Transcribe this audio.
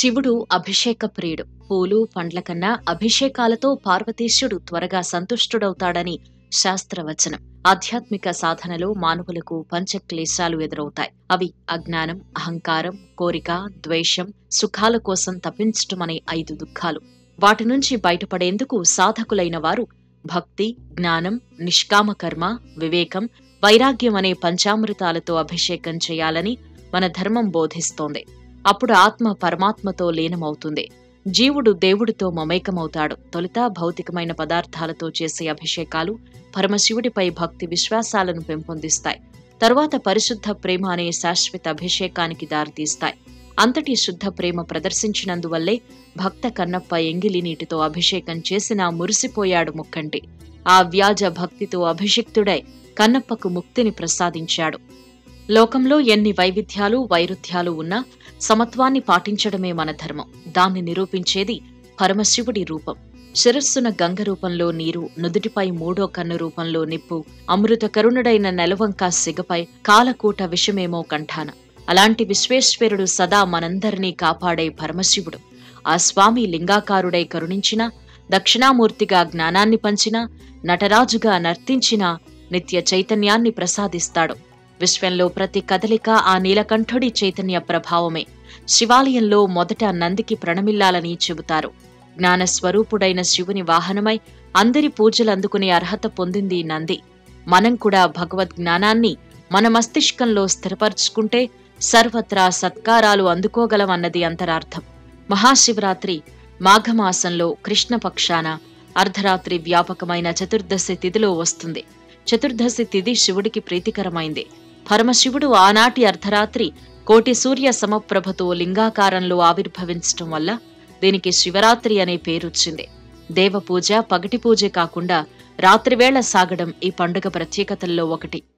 శివుడు అభిషేక ప్రియుడు పూలు పండ్ల కన్నా అభిషేకాలతో పార్వతీశుడు త్వరగా సంతుష్టుడవుతాడని శాస్త్రవచనం ఆధ్యాత్మిక సాధనలో మానవులకు పంచక్లేశాలు ఎదురవుతాయి అవి అజ్ఞానం అహంకారం కోరిక ద్వేషం సుఖాల కోసం తప్పించటం అనే ఐదు దుఃఖాలు వాటి నుంచి బయటపడేందుకు సాధకులైన వారు భక్తి జ్ఞానం నిష్కామ కర్మ వివేకం వైరాగ్యం అనే పంచామృతాలతో అభిషేకం చేయాలని మన ధర్మం బోధిస్తోంది అప్పుడు ఆత్మ పరమాత్మతో లీనమవుతుంది జీవుడు దేవుడితో మమేకమవుతాడు తొలుత భౌతికమైన పదార్థాలతో చేసే అభిషేకాలు పరమశివుడిపై భక్తి విశ్వాసాలను పెంపొందిస్తాయి తరువాత పరిశుద్ధ ప్రేమ అనే శాశ్వత అభిషేకానికి దారితీస్తాయి అంతటి శుద్ధ ప్రేమ ప్రదర్శించినందువల్లే భక్త కన్నప్ప ఎంగిలి నీటితో అభిషేకం చేసినా మురిసిపోయాడు ముక్కంటి ఆ వ్యాజ భక్తితో అభిషిక్తుడై కన్నప్పకు ముక్తిని ప్రసాదించాడు లోకంలో ఎన్ని వైవిధ్యాలు వైరుధ్యాలు ఉన్నా సమత్వాన్ని పాటించడమే మన ధర్మం దాన్ని నిరూపించేది పరమశివుడి రూపం శిరస్సున గంగ రూపంలో నీరు నుదుటిపై మూడో కన్ను రూపంలో నిప్పు అమృత కరుణుడైన నెలవంక సిగపై కాలకూట విషమేమో కంఠాన అలాంటి విశ్వేశ్వరుడు సదా మనందరినీ కాపాడే పరమశివుడు ఆ స్వామి లింగాకారుడై కరుణించిన దక్షిణామూర్తిగా జ్ఞానాన్ని పంచిన నటరాజుగా నర్తించిన నిత్య చైతన్యాన్ని ప్రసాదిస్తాడు విశ్వంలో ప్రతి కదలిక ఆ నీలకంఠుడి చైతన్య ప్రభావమే శివాలయంలో మొదట నందికి ప్రణమిల్లాలని చెబుతారు జ్ఞానస్వరూపుడైన శివుని వాహనమై అందరి పూజలు అందుకునే అర్హత పొందింది నంది మనం కూడా భగవద్ జ్ఞానాన్ని మన మస్తిష్కంలో స్థిరపరుచుకుంటే సర్వత్రా సత్కారాలు అందుకోగలమన్నది అంతరార్థం మహాశివరాత్రి మాఘమాసంలో కృష్ణపక్షాన అర్ధరాత్రి వ్యాపకమైన చతుర్దశి తిథిలో వస్తుంది చతుర్దశి తిథి శివుడికి ప్రీతికరమైంది పరమశివుడు ఆనాటి అర్ధరాత్రి కోటి సూర్య సమప్రభతో లింగాకారంలో ఆవిర్భవించటం వల్ల దీనికి శివరాత్రి అనే పేరొచ్చింది దేవపూజ పగటి పూజే కాకుండా రాత్రివేళ సాగడం ఈ పండుగ ప్రత్యేకతల్లో ఒకటి